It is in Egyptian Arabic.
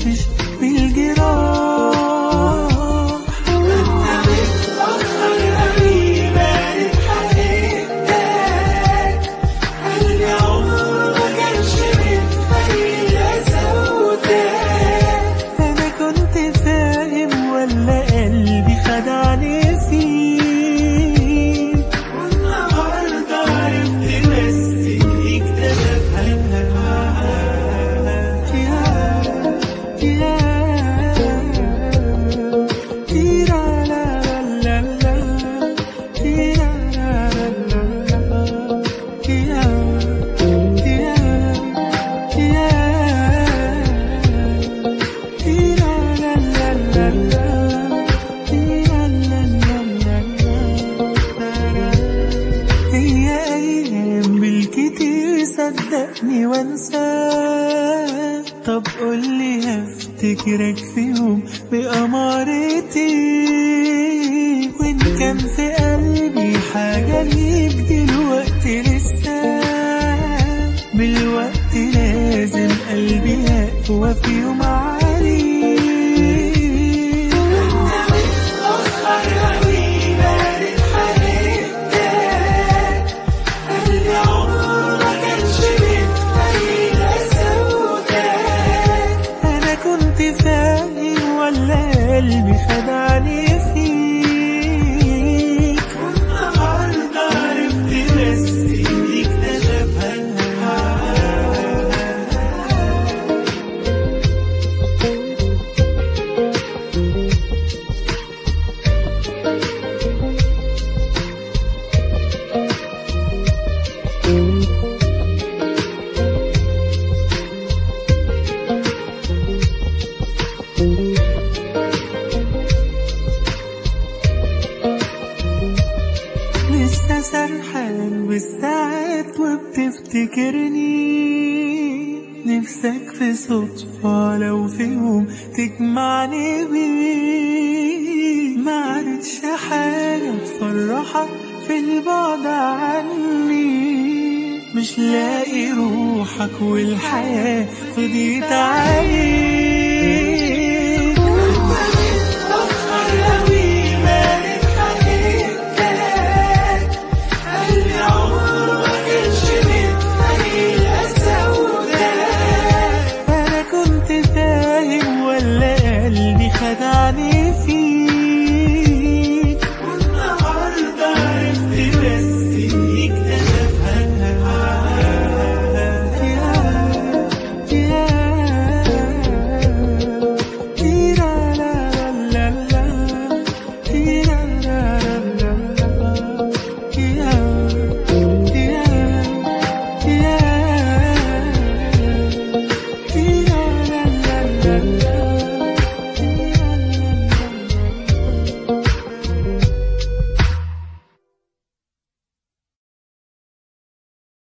تحسش بالجراح أنا كنت فاهم ولا قلبي خدعني فيك والنهاردة عرفت بس إني هي أيام بالكتير صدقني وانساه طب قولي هفتكرك في يوم بأمارتي وإن كان في قلبي حاجة ليك دلوقتي لسه بالوقت لازم قلبي يقوى في يوم عليك أنا كنت فاهم ولا قلبي خدعني فيك والنهاردة عرفت بس إني اكتشفها لسه سرحان بالساعات وبتفتكرني نفسك في صدفة لو في يوم تجمعني بيه ما عرفتش حاجة تفرحك في البعد عني مش لاقي روحك والحياة فضيت عليك